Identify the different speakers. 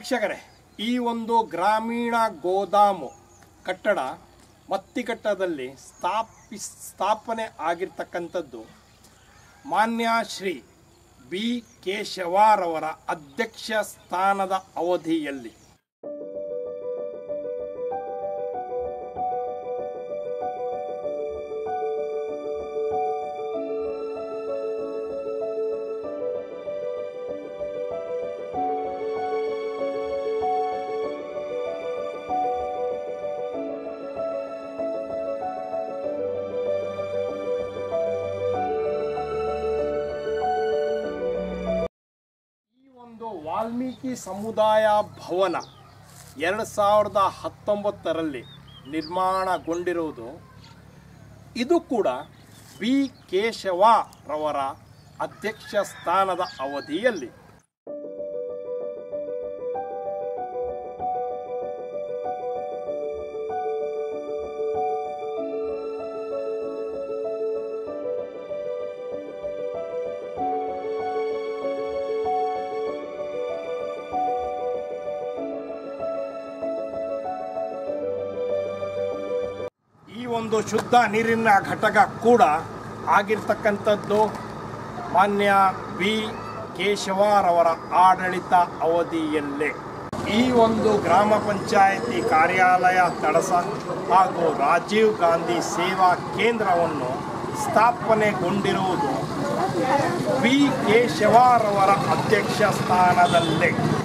Speaker 1: ವೀಕ್ಷಕರೇ ಈ ಒಂದು ಗ್ರಾಮೀಣ ಗೋದಾಮು ಕಟ್ಟಡ ಮತ್ತಿಕಟ್ಟದಲ್ಲಿ ಸ್ಥಾಪಿ ಸ್ಥಾಪನೆ ಆಗಿರ್ತಕ್ಕಂಥದ್ದು ಮಾನ್ಯ ಶ್ರೀ ಬಿ ಕೇಶವಾರವರ ಅಧ್ಯಕ್ಷ ಸ್ಥಾನದ ಅವಧಿಯಲ್ಲಿ ಈ ಒಂದು ವಾಲ್ಮೀಕಿ ಸಮುದಾಯ ಭವನ ಎರಡು ಸಾವಿರದ ಹತ್ತೊಂಬತ್ತರಲ್ಲಿ ನಿರ್ಮಾಣಗೊಂಡಿರುವುದು ಇದು ಕೂಡ ಬಿ ಕೇಶವರವರ ಅಧ್ಯಕ್ಷ ಸ್ಥಾನದ ಅವಧಿಯಲ್ಲಿ ಈ ಒಂದು ಶುದ್ಧ ನೀರಿನ ಘಟಕ ಕೂಡ ಆಗಿರ್ತಕ್ಕಂಥದ್ದು ಮಾನ್ಯ ಬಿ ಕೇಶವರವರ ಆಡಳಿತ ಅವಧಿಯಲ್ಲೇ ಈ ಒಂದು ಗ್ರಾಮ ಪಂಚಾಯಿತಿ ಕಾರ್ಯಾಲಯ ತಡಸ ಹಾಗೂ ರಾಜೀವ್ ಗಾಂಧಿ ಸೇವಾ ಕೇಂದ್ರವನ್ನು ಸ್ಥಾಪನೆಗೊಂಡಿರುವುದು ಬಿ ಕೇಶವರವರ ಅಧ್ಯಕ್ಷ ಸ್ಥಾನದಲ್ಲೇ